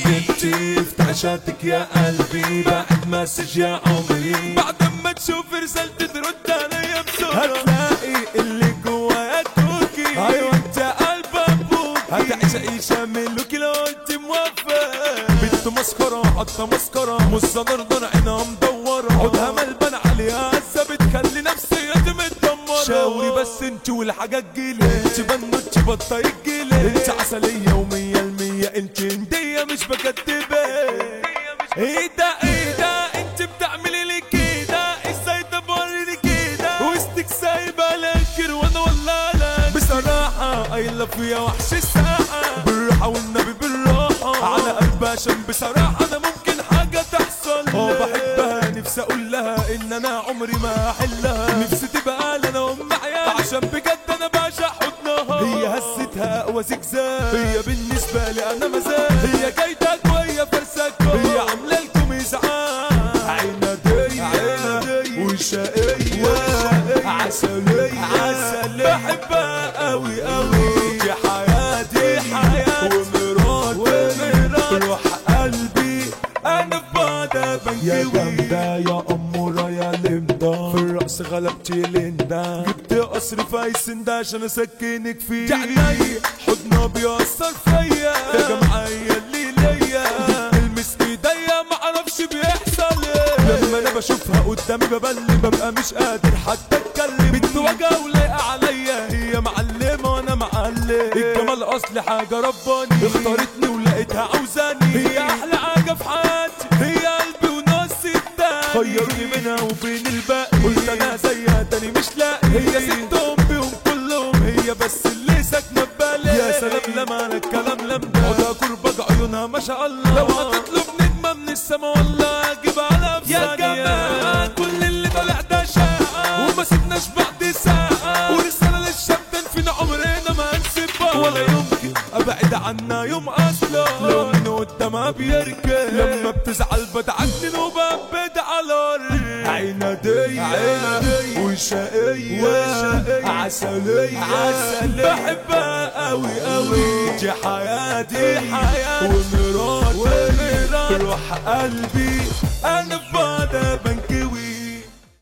حبيبتي افتح شاتك يا قلبي بعد مسج يا عمري بعد ما تشوف رسالتي ترد عليا بسرعة هتلاقي اللي جوايا كوكي ايوه انت قلب ابوكي هتعشقي شاملوكي لو انت موافق بنت مسخرة حاطة مسخرة مصة نردن عينها مدورة عودها ملبن عليها هزة بتخلي نفسيتي متدمرة شاوري بس انت والحاجة تجيلي انت بنوتي بطة يجيلي انت عسلية ومية المية انت هندية مش بكدبك ايه ده ايه ده انت بتعملي لي كده ازاي تبوريني كده وسطك سايبه لكن وانا ولا لك بصراحه اي لاف يا وحش الساعه بالراحه والنبي بالراحه على قلبها عشان بصراحه انا ممكن حاجه تحصل اه بحبها نفسي اقول لها ان انا عمري ما احلها نفسي تبقى لنا ام عيالي عشان بجد انا بعشق حضنها هي هستها اقوى زجزاج هي بالنسبه لي انا مزاج هي جايتك وهي فرسك هي عامله لكم ازعاج عناديه وشقيه عسليه عسليه بحبها قوي قوي دي حياتي حياتي ومراتي روح قلبي انا في بعدها يا بنكوي جامدة يا أمورة يا لمدة في الرأس غلبتي ليندا جبت قصر فايسن ده عشان اسكنك فيه جعني حضنها بيأثر فيا يا جمعية اللي ليا المس ايديا معرفش بيحصل ايه لما انا بشوفها قدامي ببلي ببقى مش قادر حتى اتكلم بنت وجع ولايقة عليا هي معلمة وانا معلم الجمال اصل حاجة رباني اختارتني ولقيتها عاوزاني هي احلى حاجة في حياتي هي قلبي ونص التاني خيرني منها وبين الباقي قلت انا زيها تاني مش لاقي هي ستهم بيهم كلهم هي بس اللي ساكنه في بالي يا سلام لما انا الكلام لمده عودها كربج عيونها ما شاء الله لو هتطلب نجمه من السما والله اجيب على في يا جماعه كل اللي طالع ده شقه وما سيبناش بعد ساعه ورساله للشباب فينا عمرنا ما هنسيبها ولا يمكن ابعد عنا يوم اصلا لو من قدامها بيركب لما بتزعل بتعجن وببد على عنادية عنادية وشقية عسلية عسلية بحبها قوي قوي دي حياتي حياتي ومراتي روح قلبي انا في